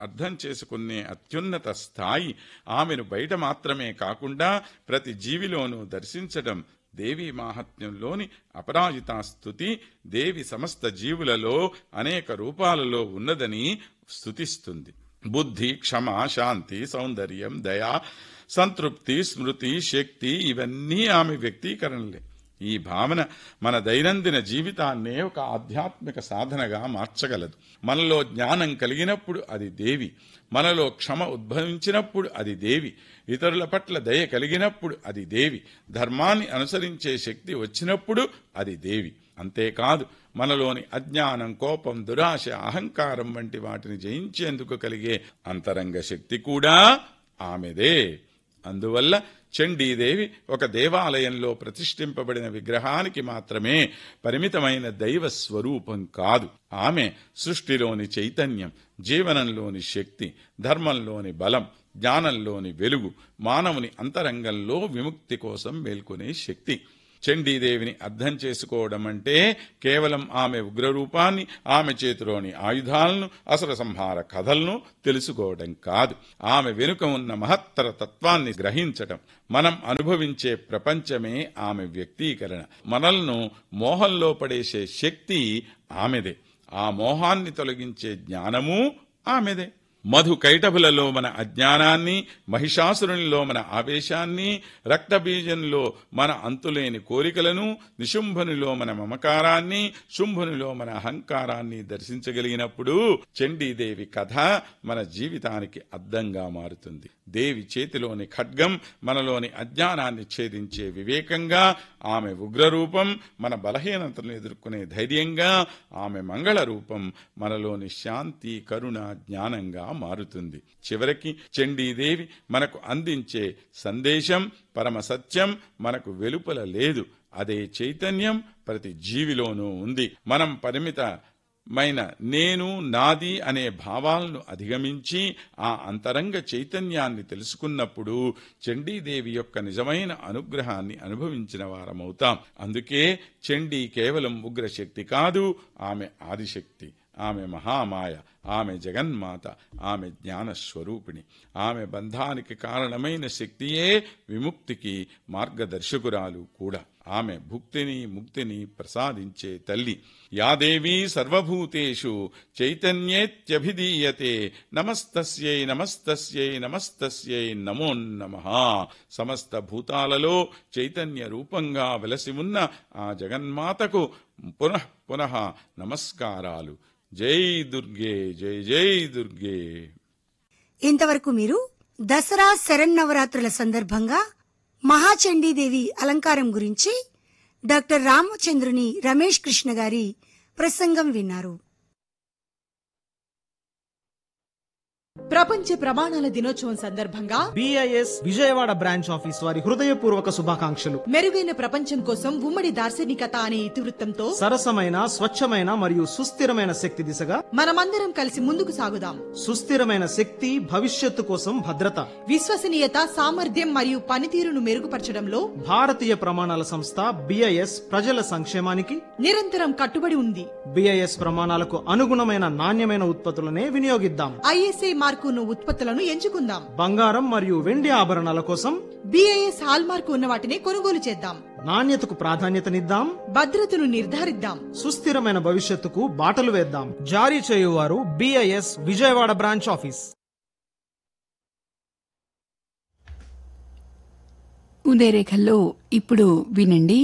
అర్థం చేసుకునే అత్యున్నత స్థాయి ఆమెను బయట మాత్రమే కాకుండా ప్రతి జీవిలోనూ దర్శించడం దేవి మాహాత్మ్యంలోని అపరాజితా స్థుతి దేవి సమస్త జీవులలో అనేక రూపాలలో ఉన్నదని స్థుతిస్తుంది బుద్ధి క్షమ శాంతి సౌందర్యం దయ సంతృప్తి స్మృతి శక్తి ఇవన్నీ ఆమె వ్యక్తీకరణలే ఈ భావన మన దైనందిన జీవితాన్నే ఒక ఆధ్యాత్మిక సాధనగా మార్చగలదు మనలో జ్ఞానం కలిగినప్పుడు అది దేవి మనలో క్షమ ఉద్భవించినప్పుడు అది దేవి ఇతరుల పట్ల దయ కలిగినప్పుడు అది దేవి ధర్మాన్ని అనుసరించే శక్తి వచ్చినప్పుడు అది దేవి అంతేకాదు మనలోని అజ్ఞానం కోపం దురాశ అహంకారం వంటి వాటిని జయించేందుకు కలిగే అంతరంగ శక్తి కూడా ఆమెదే అందువల్ల చండీదేవి ఒక దేవాలయంలో ప్రతిష్ఠింపబడిన విగ్రహానికి మాత్రమే పరిమితమైన దైవ స్వరూపం కాదు ఆమె సృష్టిలోని చైతన్యం జీవనంలోని శక్తి ధర్మంలోని బలం జ్ఞానంలోని వెలుగు మానవుని అంతరంగంలో విముక్తి కోసం మేల్కొనే శక్తి చండీదేవిని అర్థం చేసుకోవడం అంటే కేవలం ఆమె ఉగ్రరూపాన్ని ఆమె చేతిలోని ఆయుధాలను అసుర సంహార కథలను తెలుసుకోవడం కాదు ఆమె వెనుక ఉన్న మహత్తర తత్వాన్ని గ్రహించటం మనం అనుభవించే ప్రపంచమే ఆమె వ్యక్తీకరణ మనల్ని మోహంలో పడేసే శక్తి ఆమెదే ఆ మోహాన్ని తొలగించే జ్ఞానము ఆమెదే మధు కైటభులలో మన అజ్ఞానాన్ని మహిషాసురునిలో మన ఆవేశాన్ని రక్తబీజంలో మన అంతులేని కోరికలను నిశుంభునిలో మన మమకారాన్ని శుంభునిలో మన అహంకారాన్ని దర్శించగలిగినప్పుడు చండీదేవి కథ మన జీవితానికి అద్దంగా మారుతుంది దేవి చేతిలోని ఖడ్గం మనలోని అజ్ఞానాన్ని ఛేదించే వివేకంగా ఆమె ఉగ్రరూపం మన బలహీనతలను ఎదుర్కొనే ధైర్యంగా ఆమె మంగళ రూపం మనలోని శాంతి కరుణ జ్ఞానంగా మారుతుంది చివరికి చండీదేవి మనకు అందించే సందేశం పరమ సత్యం మనకు వెలుపల లేదు అదే చైతన్యం ప్రతి జీవిలోనూ ఉంది మనం పరిమిత మైన నేను నాది అనే భావాలను అధిగమించి ఆ అంతరంగ చైతన్యాన్ని తెలుసుకున్నప్పుడు చండీదేవి యొక్క నిజమైన అనుగ్రహాన్ని అనుభవించిన వారమవుతాం అందుకే చండీ కేవలం ఉగ్రశక్తి కాదు ఆమె ఆదిశక్తి ఆమె మహామాయ ఆమె జగన్మాత ఆమె జ్ఞానస్వరూపిణి ఆమె బంధానికి కారణమైన శక్తియే విముక్తికి మార్గదర్శకురాలు కూడా ఆమె భుక్తిని ముక్తిని ప్రసాదించే తల్లి యాదేవీ సర్వభూతేషు చైతన్యేత్యభిధీయతే నమస్తస్యై నమస్తస్యై నమస్తస్యై నమో నమ సమస్త భూతాలలో చైతన్య రూపంగా వెలసి ఉన్న ఆ జగన్మాతకు పునః పునః నమస్కారాలు జై దుర్గే జై జై దుర్గే ఇంతవరకు మీరు దసరా శరన్నవరాత్రుల సందర్భంగా మహాచండీదేవి అలంకారం గురించి డాక్టర్ రామచంద్రుని రమేష్ కృష్ణ గారి ప్రసంగం విన్నారు ప్రపంచ ప్రమాణాల దినోత్సవం సందర్భంగా బిఐఎస్ విజయవాడ బ్రాంచ్ ఆఫీస్ వారి హృదయపూర్వక శుభాకాంక్షలు మెరుగైన ప్రపంచం కోసం ఉమ్మడి దార్శనికత అనే ఇతివృత్తంతో సరసమైన స్వచ్ఛమైన మరియు సుస్థిరమైన శక్తి దిశగా మనమందరం కలిసి ముందుకు సాగుదాం సుస్థిరమైన శక్తి భవిష్యత్తు కోసం భద్రత విశ్వసనీయత సామర్థ్యం మరియు పనితీరును మెరుగుపరచడంలో భారతీయ ప్రమాణాల సంస్థ బిఐఎస్ ప్రజల సంక్షేమానికి నిరంతరం కట్టుబడి ఉంది బిఐఎస్ ప్రమాణాలకు అనుగుణమైన నాణ్యమైన ఉత్పత్తులనే వినియోగిద్దాం ఐఎస్ఐ మార్కున్న ఉత్పత్తులను ఎంచుకుందాం బంగారం మరియు వెండి ఆభరణాల కోసం బిఐఎస్ హాల్ మార్కు ఉన్న వాటిని కొనుగోలు చేద్దాం నాణ్యతకు ప్రాధాన్యతనిద్దాం భద్రతను నిర్ధారిద్దాం సుస్థిరమైన భవిష్యత్తుకు బాటలు వేద్దాం జారీ చేయువారు బిఐఎస్ విజయవాడ బ్రాంచ్ ఆఫీస్ ఉదయరేఖల్లో ఇప్పుడు వినండి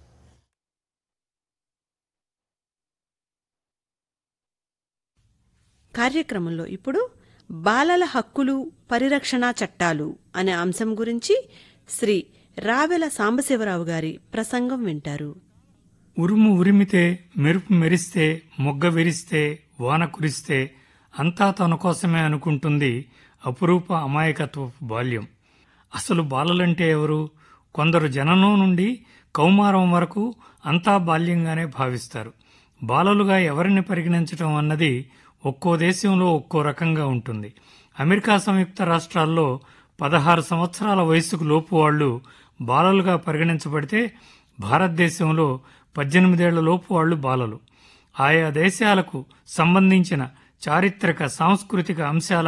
కార్యక్రమంలో ఇప్పుడు బాలల హక్కులు పరిరక్షణ చట్టాలు అనే అంశం గురించి శ్రీ రావెల సాంబశివరావు గారి ప్రసంగం వింటారు ఉరుము ఉరిమితే మెరుపు మెరిస్తే మొగ్గ విరిస్తే వాన కురిస్తే అంతా తన కోసమే అనుకుంటుంది అపురూప అమాయకత్వపు బాల్యం అసలు బాలలంటే ఎవరు కొందరు జననం నుండి కౌమారం వరకు అంతా బాల్యంగానే భావిస్తారు బాలలుగా ఎవరిని పరిగణించటం అన్నది ఒక్కో దేశంలో ఒక్కో రకంగా ఉంటుంది అమెరికా సంయుక్త రాష్ట్రాల్లో పదహారు సంవత్సరాల వయసుకు లోపు వాళ్ళు బాలలుగా పరిగణించబడితే భారతదేశంలో పద్దెనిమిదేళ్ల లోపు వాళ్ళు బాలలు ఆయా దేశాలకు సంబంధించిన చారిత్రక సాంస్కృతిక అంశాల